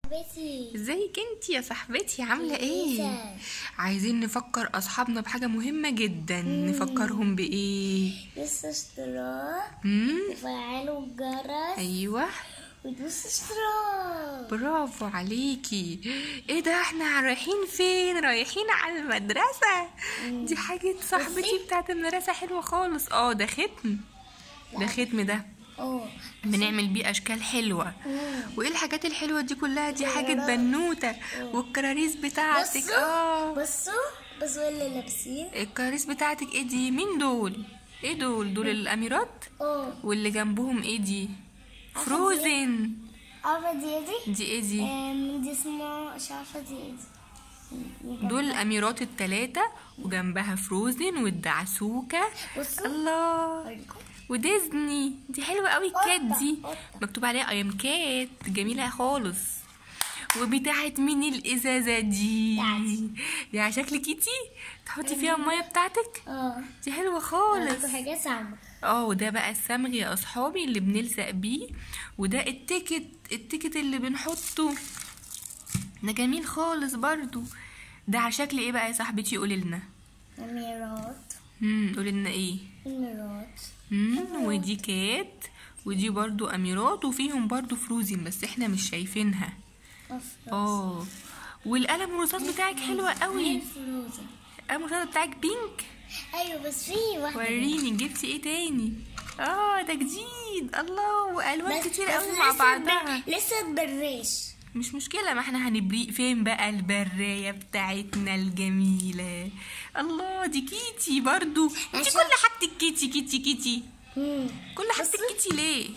بيتي ازيك انت يا صاحبتي عامله ايه كويسة. عايزين نفكر اصحابنا بحاجه مهمه جدا نفكرهم بايه لسه اشتراك امم وفعلوا الجرس ايوه وتدوس اشتراك برافو عليكي ايه ده احنا رايحين فين رايحين على المدرسه دي حاجه صاحبتي بصي. بتاعت المدرسه حلوه خالص اه ده ختم ده ختم ده اه بنعمل بيه اشكال حلوه وايه الحاجات الحلوه دي كلها دي حاجه كرارات. بنوته والكراريس بتاعتك بصوا اه بصوا بصوا اللي لابسين الكراريس بتاعتك ايه دي مين دول ايه دول دول الاميرات اه واللي جنبهم ايه دي عارفة فروزن عارفة دي ايه دي؟ دي ايه دي آم، دي اسمها مش عارفة دي ايه دي دول الاميرات التلاتة وجنبها فروزن والدعسوكة بصوا الله أوريكم. وديزني دي حلوة قوي الكات قطة، دي قطة. مكتوب عليها ايام كات جميلة خالص وبتاعت مين الازازة دي بتاعتي. دي على شكل كيتي تحطي فيها المية بتاعتك اه دي حلوة خالص أوريكم حاجة سامة اه وده بقى الصمغ يا اصحابي اللي بنلزق بيه وده التيكت التيكت اللي بنحطه ده جميل خالص برضو ده على شكل ايه بقى يا صاحبتي قولي لنا أميرات امم قولي لنا ايه أميرات امم ودي كات ودي برضو اميرات وفيهم برضو فروزن بس احنا مش شايفينها أفرس اه والقلم الرصاص بتاعك حلوة قوي فروزن القلم الرصاص بتاعك بينك ايوه بس في واحدة وريني جبتي ايه تاني اه ده جديد الله والوان بس- كتير بس قوي مع لسه بعضها ب- لسه تبريش مش مشكلة ما احنا هنبريق فين بقى البراية بتاعتنا الجميلة الله دي كيتي برضو انت عشان- كل حاجتك كيتي كيتي كيتي كل حاجتك كيتي ليه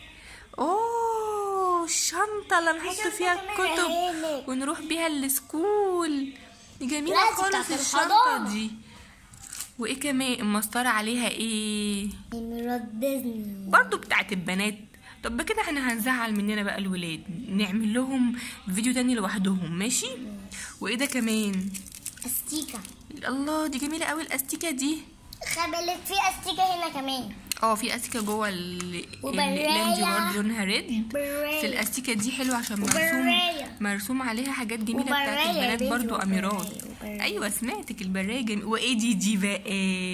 اوه الشنطة اللي نحط الشنطة فيها كمان الكتب أهي. ونروح بيها السكول دي جميلة لا، دي خالص بتاعت الشنطة الحضانة. دي وايه كمان المسطرة عليها ايه أميرات ديزني برضو بتاعت البنات طب بكده احنا هنزعل مننا بقى الولاد نعمل لهم فيديو تاني لوحدهم ماشي وايه ده كمان استيكة الله دي جميله قوي الاستيكه دي خبلت في استيكة هنا كمان اه في استيكه جوه ال- وبراية. الاقلام دي برضه لونها ريد بس براية الاستيكه دي حلوه عشان مرسوم وبراية. مرسوم عليها حاجات جميله بتاعت وبراية يا البنات بنتي، برضو وبراية، اميرات وبراية. ايوه سمعتك البرايه جميل وايه دي دي بقى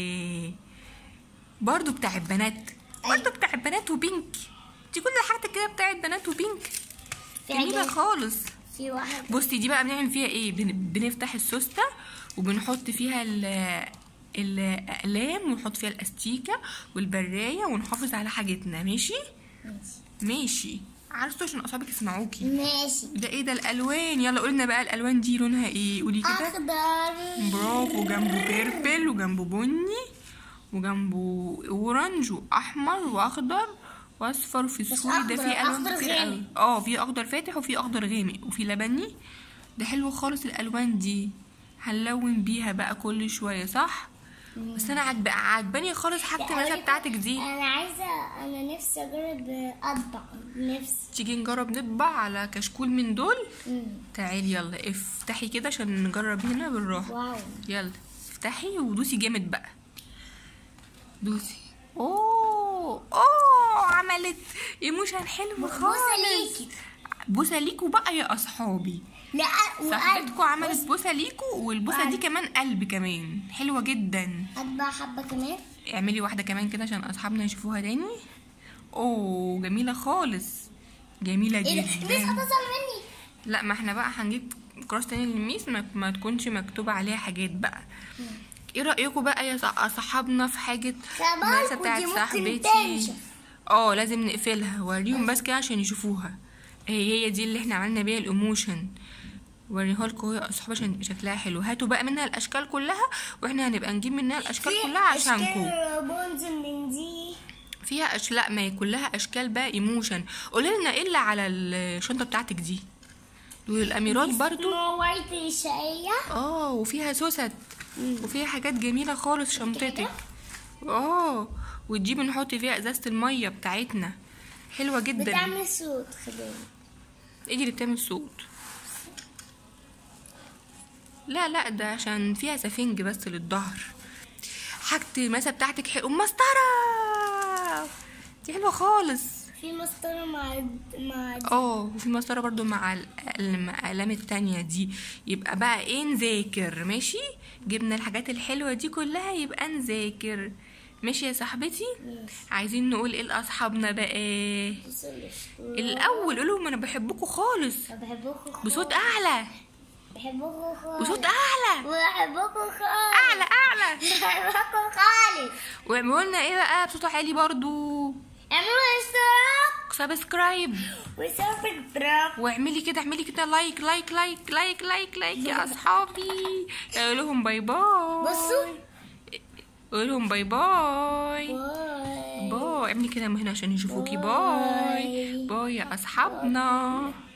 برضو بتاع البنات برضو بتاع البنات وبينك دي كل حاجتك كده بتاعت بنات وبينك في جميله حاجات- خالص في واحد بصي دي بقى بنعمل فيها ايه بن- بنفتح السوسته وبنحط فيها ال الاقلام ونحط فيها الاستيكه والبرايه ونحافظ على حاجتنا ماشي ماشي عارفه عشان اصحابك يسمعوكي ماشي ده ايه ده الالوان يلا قولنا بقى الالوان دي لونها ايه قولي كده اخضر برافو جنبه بيربل وجنبه بني وجنبه اورنج واحمر واخضر واصفر وفي السوري ده أخضر- فيه الوان أخضر كتير غامق. قوي اه في اخضر فاتح وفي اخضر غامق وفي لبني ده حلو خالص الالوان دي هنلون بيها بقى كل شويه صح بس انا عجب عجباني خالص حاجه المدرسه بتاعتك دي انا عايزه انا نفسي اجرب اطبع نفسي تيجي نجرب نطبع على كشكول من دول مم. تعالي يلا افتحي كده عشان نجرب هنا بالراحه واو يلا افتحي ودوسي جامد بقى دوسي اوه اوه عملت ايموشن حلو بوسه خالص ليكي بوسه ليكوا بقى يا اصحابي لا وقلب صاحبتكوا عملت بوسه ليكوا والبوسه دي وقلب. كمان قلب كمان حلوه جدا اطبع حبه كمان اعملي واحده كمان كده عشان اصحابنا يشوفوها تاني اوه جميله خالص جميله ايه ده ميس جدا هتصل مني لا ما احنا بقى هنجيب كراس تاني للميس ما, ما تكونش مكتوب عليها حاجات بقى ايه رايكم بقى يا ص- صحابنا في حاجه المدرسه خبالكوا بتاعت دي ممكن صاحبتي تنشف اه لازم نقفلها وريهم بس كده عشان يشوفوها هي هي دي اللي احنا عملنا بيها الايموشن وريها لكم يا اصحاب عشان يبقى شكلها حلو هاتوا بقى منها الاشكال كلها واحنا هنبقى نجيب منها الاشكال كلها عشانكم بونز من دي فيها أش... لا ما هي كلها اشكال بقى ايموشن قولي لنا ايه اللي على الشنطه بتاعتك دي دول الاميرات برضو سنو وايت الشقية اه وفيها سوست وفيها حاجات جميله خالص شنطتك اه ودي بنحط فيها ازازه الميه بتاعتنا حلوه جدا بتعمل صوت خلينا ايه دي اللي بتعمل صوت لا لا ده عشان فيها سفنج بس للظهر حاجة المسا بتاعتك حلوة مسطرة دي حلوة خالص في في مسطرة مع مع اه وفي مسطرة برضو مع ال- الأقلام التانية دي يبقى بقى ايه نذاكر ماشي جبنا الحاجات الحلوة دي كلها يبقى نذاكر ماشي يا صاحبتي عايزين نقول ايه لأصحابنا بقى الأول قولهم أنا بحبكم خالص بحبكم خالص بصوت أعلى بحبكم خالص بصوت أعلى بحبكم خالص أعلى أعلى بحبكم خالص واعملوا لنا ايه بقى بصوت عالي برضو اعملوا اشتراك سبسكرايب وسبسكرايب واعملي كده اعملي كده لايك لايك لايك لايك لايك لايك يا اصحابي قول لهم باي باي بصوا قول لهم باي باي باي باي اعملي كده من هنا عشان يشوفوكي باي باي. باي يا اصحابنا